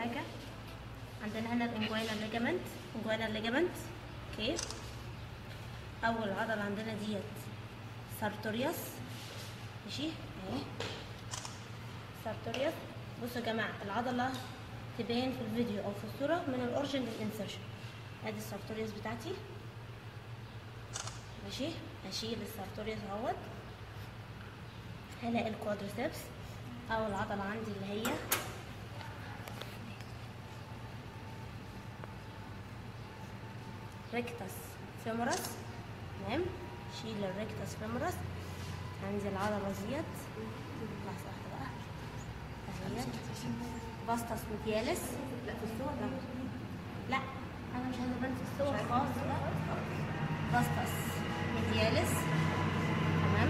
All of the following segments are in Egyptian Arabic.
حاجه عندنا هنا الانجوينال ليجامنت انجوينال ليجامنت اوكي اول عضله عندنا ديت سارتوريوس ماشي اهي سارتوريوس بصوا يا جماعه العضله تبان في الفيديو او في الصوره من الاورجن للانسرشن ادي السارتوريوس بتاعتي ماشي هشيل السارتوريوس اهوت هلاقي الكوادريسبس اول عضله عندي اللي هي ريكتس فيمورس تمام شيل الريكتس فيمورس عندي العضله ديت لحظه واحده بقى اهيت باستس ميديالس لا في الصور لا لا انا مش عايزه ابان في الصور خالص لا باستس ميديالس تمام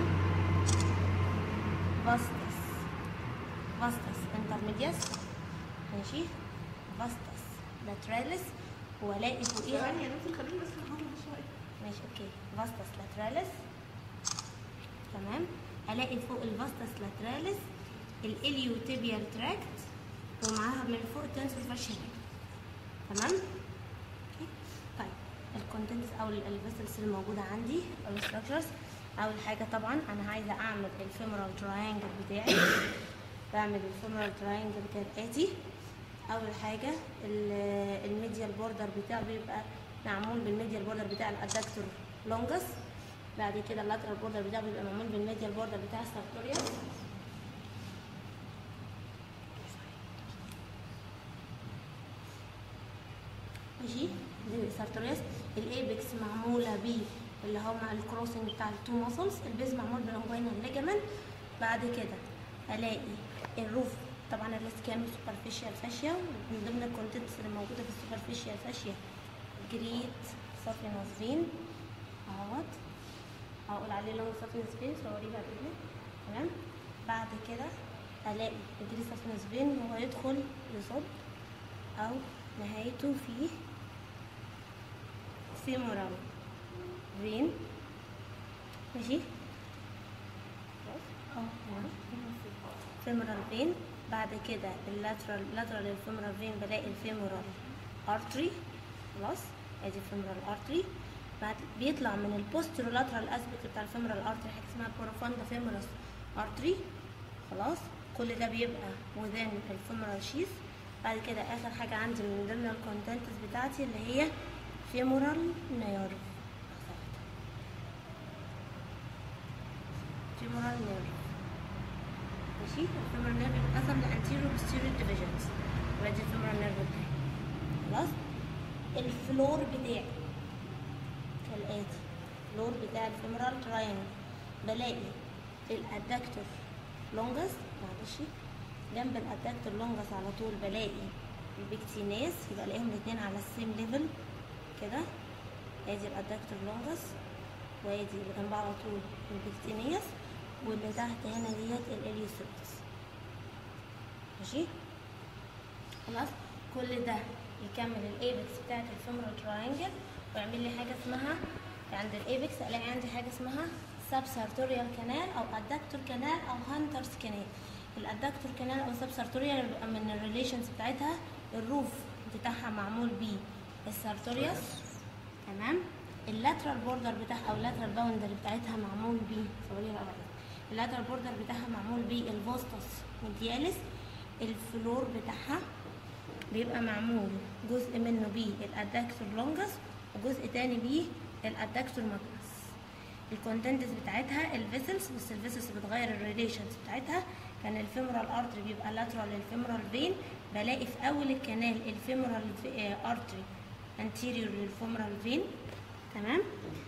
باستس باستس انترميدياس ماشي باستس لاتراليس والاقي فوقيها ثواني يا نانسي خليني بس نحضر شويه ماشي اوكي فاستس لاتراليس تمام الاقي فوق الفاستس لاتراليس الاليوتيبيال تراكت ومعاها من فوق التنسور فاشيال تمام اوكي طيب الكونتنتس او الفيسلز اللي موجوده عندي او الستراكشرز اول حاجه طبعا انا عايزه اعمل الفيمورال تراينجل بتاعي بعمل الفيمورال تراينجل كالاتي اول حاجه ال- الميديال بوردر بتاعه بيبقى معمول بالميديال بوردر بتاع الادكتور لونجس بعد كده اللاترال بوردر بتاعه بيبقى معمول بالميديال بوردر بتاع السارتوريوس ماشي دي السارتوريوس الايبكس معموله ب اللي هما الكروسنج بتاع التو ماسلز البيز معمول بالانجوينال ليجامنت بعد كده الاقي الروف طبعا الاسكام سوبرفيشال فاشيا من ضمن الكونتنتس اللي موجوده في السوبرفيشال فاشيا جريت سافينوس فين اهوت هقول عليه لون سافينوس فين صوريه بعد كده تمام بعد كده الاقي الجريت سافينوس فين هو يدخل يصب او نهايته في فيمورال فين ماشي اه فيمورال فين بعد كده اللاترال لاترال الفيمورال فين بلاقي الفيمورال ارتري خلاص ادي الفيمورال ارتري بعد بيطلع من البوسترو لاترال اسبكت بتاع الفيمورال ارتري حاجه اسمها بروفاندا فيمورس ارتري خلاص كل ده بيبقى وذين الفيمورال شيث بعد كده اخر حاجه عندي من ضمن الكونتنتس بتاعتي اللي هي فيمورال نيرف فيمورال نيرف ماشي الفيمورال نيرف بيتقسم لانتيريور وبوستيريور ديفيجنز وادي الفيمورال نيرف بتاعي خلاص الفلور بتاعي كالاتي الفلور بتاع الفيمورال تراينجل بلاقي الادكتور لونجس معلش جنب الادكتور لونجس على طول بلاقي البكتيناس يبقى الاقيهم الاتنين على السيم ليفل كده ادي الادكتور لونجس وادي اللي جنبها على طول البكتينياس واللي تحت هنا ديت الاليوسيبتس ماشي خلاص كل ده يكمل الايبكس بتاعت الفيمورال تراينجل ويعمل لي حاجه اسمها عند الايبكس الاقي عندي حاجه اسمها سبسارتوريال كانال او ادكتور كانال او هانترز كانال الادكتور كانال او سبسارتوريال بيبقى من الريليشنز بتاعتها الروف بتاعها معمول بيه السارتوريوس تمام اللاترال بوردر بتاعها او اللاترال باوندري بتاعتها معمول بيه سوري بقى بعدين. اللاترال بوردر بتاعها معمول بيه الفوستس ميدياليس الفلور بتاعها بيبقى معمول جزء منه بيه الادكتور لونجس وجزء تاني بيه الادكتور ماجنس الكونتنتس بتاعتها الفيسلز بس الفيسلز بتغير الريليشنز بتاعتها كان الفيمورال ارتري بيبقى لاترال للفيمورال فين بلاقي في اول الكنال الفيمورال ارتري انتيريور للفيمورال فين تمام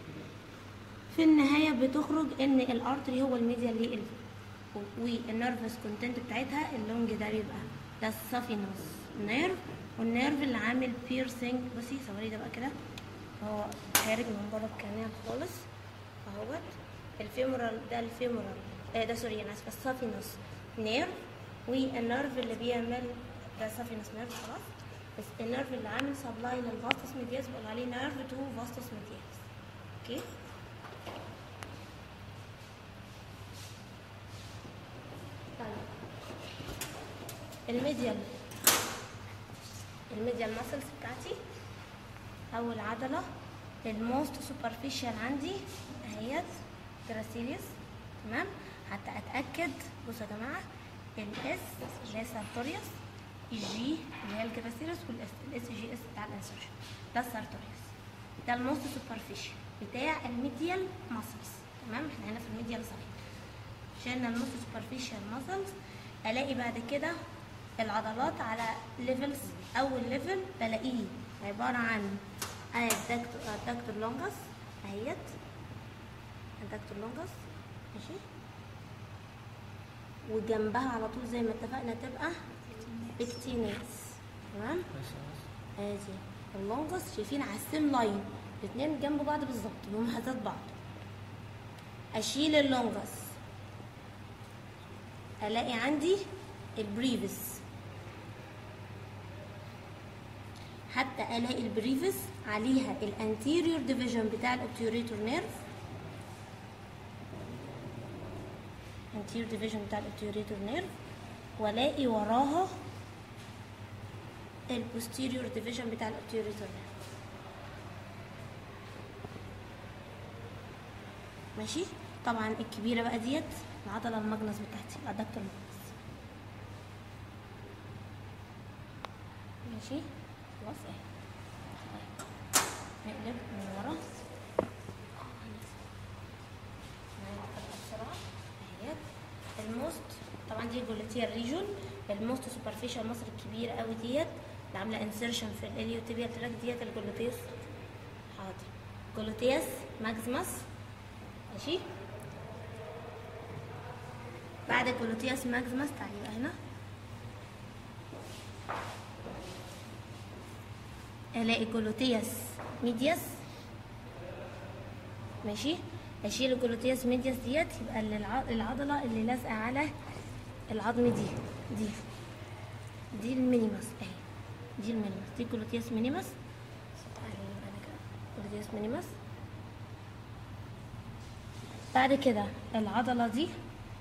في النهايه بتخرج ان الارتري هو الميديال للفين والنيرفس كونتنت بتاعتها اللونج ده بيبقى ده السافينوس نيرف والنيرف اللي عامل بيرسينج بصي صوري ده بقى كده هو خارج من بره الكنال خالص اهوت الفيمورال ده الفيمورال آه ده سوري انا اسفه السافينوس نيرف والنيرف اللي بيعمل ده سافينوس نيرف خلاص بس النيرف اللي عامل سبلاي للفاستس ميدياس بقول عليه نيرف تو فاستس ميدياس اوكي طيب الميديال الميديال ماسلز بتاعتي اول عضله الموست سوبرفيشال عندي اهيت جراسيليوس تمام حتى اتاكد بصوا يا جماعه الاس اللي هي سارتوريوس الجي اللي هي الجراسيليوس والاس الاس جي اس بتاع الانسرشن ده السارتوريوس ده الموست سوبرفيشال بتاع الميديال ماسلز تمام احنا هنا في الميديال صحيح شلنا الموست سوبرفيشال ماسلز الاقي بعد كده العضلات على ليفلز اول ليفل بلاقيه عباره عن الدكتور الدكتور لونجس اهيت الدكتور لونجس ماشي وجنبها على طول زي ما اتفقنا تبقى بكتينيس تمام ادي اللونجس شايفين على السيم لاين الاثنين جنب بعض بالظبط هم حتات بعض اشيل اللونجس الاقي عندي البريفس حتى الاقي البريفس عليها الانتيريور ديفيجن بتاع الاوبتيوريتور نيرف anterior division بتاع الاوبتيوريتور نيرف والاقي وراها البوستيريور ديفيجن بتاع الاوبتيوريتور نيرف ماشي طبعا الكبيره بقى ديت العضله الماجنس بتاعتي الادكتور ماجنس ماشي خلاص اهي نقلب من ورا بسرعه اهيت الموست طبعا دي الجلوتيال ريجون الموست سوبرفيشال مصر الكبيره قوي ديت اللي عامله انسرشن في الاليوتيبيال تراك ديت الجلوتيوس حاضر جلوتيوس ماكسيمس ماشي بعد الجلوتيوس ماكسيمس تعالي بقى هنا الاقي جلوتيوس ميدياس ماشي اشيل الجلوتيوس ميدياس ديت يبقى الع- العضله اللي لازقه على العظم دي دي دي المينيماس اهي دي المينيماس دي جلوتيوس مينيماس تعالي يبقى انا كده جلوتيوس مينيماس بعد كده العضله دي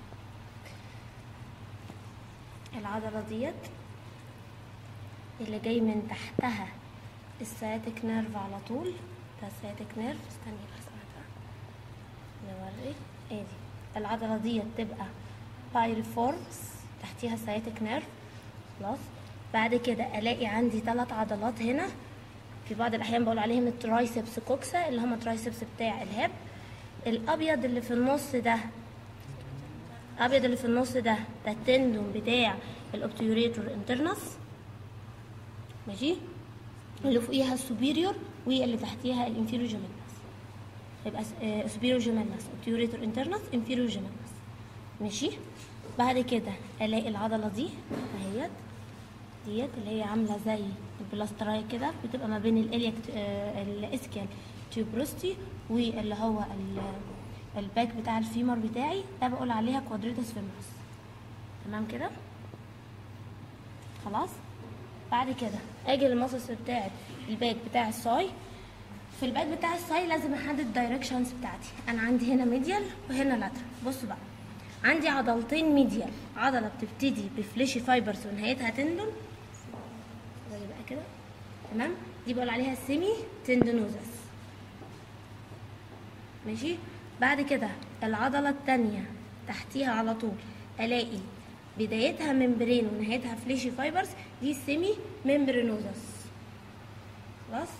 العضله ديت اللي جاي من تحتها السياتيك نيرف على طول ده السياتيك نيرف استني بس أنا نوري ادي العضله ديت تبقى بايرفورمز تحتيها السياتيك نيرف خلاص بعد كده الاقي عندي ثلاث عضلات هنا في بعض الاحيان بقول عليهم الترايسبس كوكسا اللي هم الترايسبس بتاع الهاب الابيض اللي في النص ده الابيض اللي في النص ده ده التندون بتاع الاوبتيوريتور انترنس ماشي اللي فوقيها السوبيريور واللي تحتيها الانفيريور جيمينس يبقى سوبيريور جيمينس اوبتيوريتور انترنس انفيريور جيمينس ماشي بعد كده الاقي العضله دي اهيت ديت اللي هي عامله زي البلاستراي كده بتبقى ما بين الالياك الاسكيال تيوبروستي واللي هو ال- الباك بتاع الفيمر بتاعي ده بقول عليها كوادريتس فيمورس تمام كده خلاص بعد كده اجي للمصص بتاعت الباك بتاع الساي في الباك بتاع الساي لازم احدد الدايركشنز بتاعتي انا عندي هنا ميديال وهنا لاترال بصوا بقى عندي عضلتين ميديال عضله بتبتدي بفليشي فايبرز ونهايتها تندون زي بقى كده تمام دي بقول عليها سيمي تندونوزس ماشي بعد كده العضله التانية تحتيها على طول الاقي بدايتها ممبرين ونهايتها فليشي فايبرز دي سيمي ممبرينوزس خلاص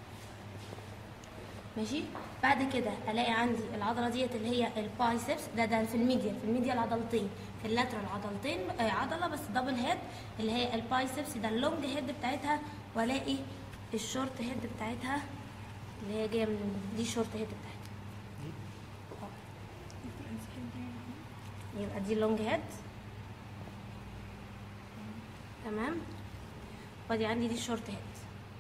ماشي بعد كده الاقي عندي العضله ديت اللي هي البايسبس ده ده في الميديا في الميديا العضلتين في اللاترال عضلتين آه عضله بس دبل هيد اللي هي البايسبس ده اللونج هيد بتاعتها والاقي الشورت هيد بتاعتها اللي هي جايه من دي الشورت هيد بتاعتها يبقى دي اللونج هيد تمام وادي عندي دي الشورت هيد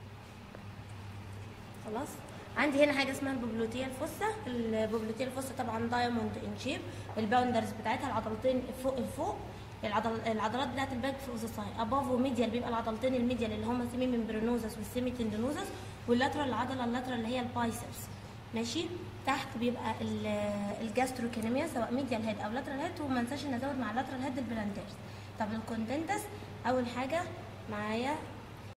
خلاص عندي هنا حاجه اسمها البوبلوتيه الفصه البوبلوتيه الفصه طبعا دايموند ان شيب الباوندرز بتاعتها العضلتين فوق لفوق العضل العضلات بتاعت الباك فوق ذا ساي اباف وميديال بيبقى العضلتين الميديال اللي هم سيمي ممبرينوزس والسيمي تندينوزس واللاترال العضله اللاترال اللي هي البايسبس ماشي تحت بيبقى ال- الجاستروكينيميا سواء ميديال هيد او لاترال هيد وما انساش ان ازود مع اللاترال هيد البلانتيرز طب الكونتنتس اول حاجه معايا